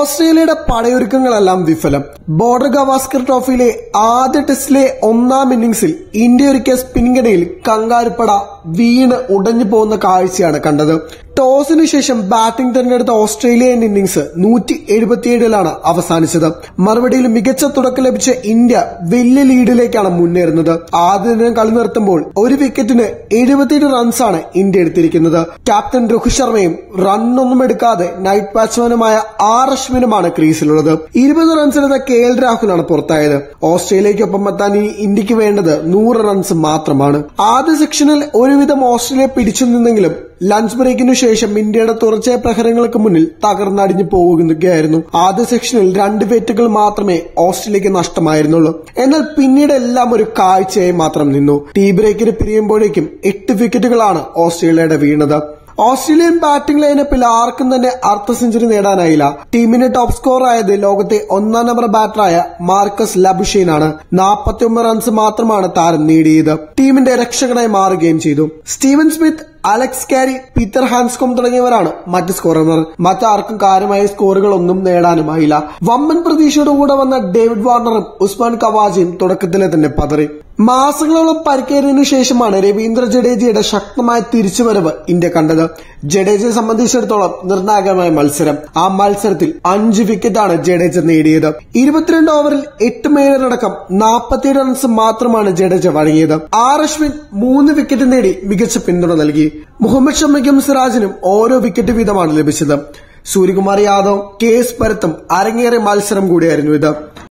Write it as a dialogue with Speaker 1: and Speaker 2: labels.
Speaker 1: ഓസ്ട്രേലിയയുടെ പടയൊരുക്കങ്ങളെല്ലാം വിഫലം ബോർഡർ ഗവാസ്കർ ട്രോഫിയിലെ ആദ്യ ടെസ്റ്റിലെ ഒന്നാം ഇന്നിംഗ്സിൽ ഇന്ത്യ ഒരുക്കിയ സ്പിന്നിങ്ങിടയിൽ കങ്കാരുപ്പട വീണ് ഉടഞ്ഞു പോകുന്ന കാഴ്ചയാണ് കണ്ടത് ടോസിന് ശേഷം ബാറ്റിംഗ് തിരഞ്ഞെടുത്ത ഓസ്ട്രേലിയൻ ഇന്നിംഗ്സ് നൂറ്റി എഴുപത്തിയേഴിലാണ് അവസാനിച്ചത് മറുപടിയിൽ മികച്ച തുടക്കം ലഭിച്ച ഇന്ത്യ വലിയ ലീഡിലേക്കാണ് മുന്നേറുന്നത് ആദ്യ ദിനം കളി നിർത്തുമ്പോൾ ഒരു വിക്കറ്റിന് എഴുപത്തിയേഴ് റൺസാണ് ഇന്ത്യ എടുത്തിരിക്കുന്നത് ക്യാപ്റ്റൻ രോഹിത് ശർമ്മയും റണ്ണൊന്നും എടുക്കാതെ നൈറ്റ് ബാറ്റ്സ്മാനുമായ ആർ അശ്വിനുമാണ് ക്രീസിലുള്ളത് ഇരുപത് റൺസിനെന്ന കെ എൽ രാഹുലാണ് പുറത്തായത് ഓസ്ട്രേലിയക്കൊപ്പം എത്താൻ ഇനി ഇന്ത്യക്ക് വേണ്ടത് നൂറ് റൺസ് മാത്രമാണ് ആദ്യ സെക്ഷനിൽ ഒരുവിധം ഓസ്ട്രേലിയ പിടിച്ചു നിന്നെങ്കിലും ലഞ്ച് ബ്രേക്കിനു ശേഷം ഇന്ത്യയുടെ തുടർച്ചയായ പ്രഹരങ്ങൾക്ക് മുന്നിൽ തകർന്നടിഞ്ഞു പോകുകയായിരുന്നു ആദ്യ സെക്ഷനിൽ രണ്ട് വിക്കറ്റുകൾ മാത്രമേ ഓസ്ട്രേലിയക്ക് നഷ്ടമായിരുന്നുള്ളൂ എന്നാൽ പിന്നീട് എല്ലാം ഒരു കാഴ്ചയായി മാത്രം നിന്നു ടീ ബ്രേക്കിന് പിരിയുമ്പോഴേക്കും എട്ട് വിക്കറ്റുകളാണ് ഓസ്ട്രേലിയയുടെ വീണത് ഓസ്ട്രേലിയൻ ബാറ്റിംഗ് ലൈനപ്പിൽ ആർക്കും തന്നെ അർദ്ധ സെഞ്ചുറി നേടാനായില്ല ടീമിന്റെ ടോപ്പ് സ്കോർ ആയത് ലോകത്തെ ഒന്നാം നമ്പർ ബാറ്ററായ മാർക്കസ് ലബുഷെയ്നാണ് നാൽപ്പത്തിയൊമ്പത് റൺസ് മാത്രമാണ് താരം നേടിയത് ടീമിന്റെ രക്ഷകനായി മാറുകയും ചെയ്തു Steven Smith Alex Carey Peter Handscomb തുടങ്ങിയവരാണ് മറ്റ് സ്കോറർമാർ മറ്റാർക്കും കാര്യമായ സ്കോറുകളൊന്നും നേടാനുമായില്ല വമ്പൻ പ്രതീക്ഷയോടുകൂടെ വന്ന ഡേവിഡ് വാർണറും ഉസ്മാൻ കവാജിയും തുടക്കത്തിലെ തന്നെ പതറി മാസങ്ങളോളം പരിക്കേറിയതിനു ശേഷമാണ് രവീന്ദ്ര ജഡേജയുടെ ശക്തമായ തിരിച്ചുവരവ് ഇന്ത്യ കണ്ടത് ജഡേജയെ സംബന്ധിച്ചിടത്തോളം നിർണായകമായ മത്സരം ആ മത്സരത്തിൽ അഞ്ച് വിക്കറ്റാണ് ജഡേജ നേടിയത് ഇരുപത്തിരണ്ട് ഓവറിൽ എട്ട് മേയറടക്കം നാൽപ്പത്തിയേഴ് റൺസ് മാത്രമാണ് ജഡേജ വഴങ്ങിയത് ആർ അശ്വിൻ മൂന്ന് വിക്കറ്റ് നേടി മികച്ച പിന്തുണ നൽകി മുഹമ്മദ് ഷമിക്കും സിറാജിനും ഓരോ വിക്കറ്റ് വീതമാണ് ലഭിച്ചത് സൂര്യകുമാർ യാദവ് കെ എസ് പരത്തും അരങ്ങേറിയ മത്സരം കൂടിയായിരുന്നു ഇത്